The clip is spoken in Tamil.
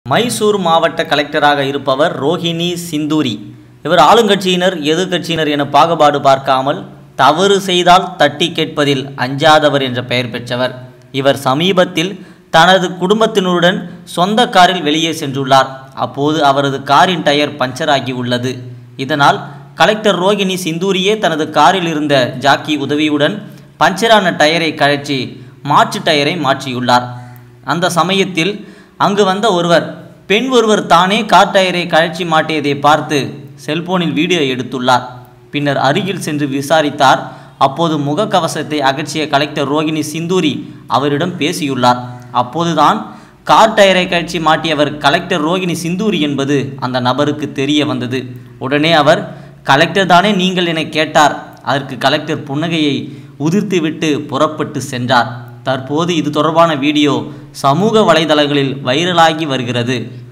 மைசூர் மாவட்ட கலெக்டராக இருப்பவர் ரோஹிணி சிந்தூரி இவர் ஆளுங்கட்சியினர் எதிர்க்கட்சியினர் என பாகுபாடு பார்க்காமல் தவறு செய்தால் தட்டி கேட்பதில் அஞ்சாதவர் என்ற பெயர் பெற்றவர் இவர் சமீபத்தில் தனது குடும்பத்தினருடன் சொந்த காரில் வெளியே சென்றுள்ளார் அப்போது அவரது காரின் டயர் பஞ்சர் ஆகி உள்ளது இதனால் கலெக்டர் ரோகிணி சிந்தூரியே தனது காரில் இருந்த ஜாக்கி உதவியுடன் பஞ்சரான டயரை கழற்றி மாற்று டயரை மாற்றியுள்ளார் அந்த சமயத்தில் அங்கு வந்த ஒருவர் பெண் ஒருவர் தானே கார் டயரை கழற்றி மாட்டியதை பார்த்து செல்போனில் வீடியோ எடுத்துள்ளார் பின்னர் அருகில் சென்று விசாரித்தார் அப்போது முகக்கவசத்தை அகற்றிய கலெக்டர் ரோகிணி சிந்தூரி அவரிடம் பேசியுள்ளார் அப்போதுதான் கார் டயரை கழற்றி மாட்டியவர் கலெக்டர் ரோகிணி சிந்தூரி என்பது அந்த நபருக்கு தெரிய வந்தது உடனே அவர் கலெக்டர் தானே நீங்கள் என கேட்டார் அதற்கு கலெக்டர் புன்னகையை உதிர்த்துவிட்டு புறப்பட்டு சென்றார் தற்போது இது தொடர்பான வீடியோ சமூக வலைதளங்களில் வைரலாகி வருகிறது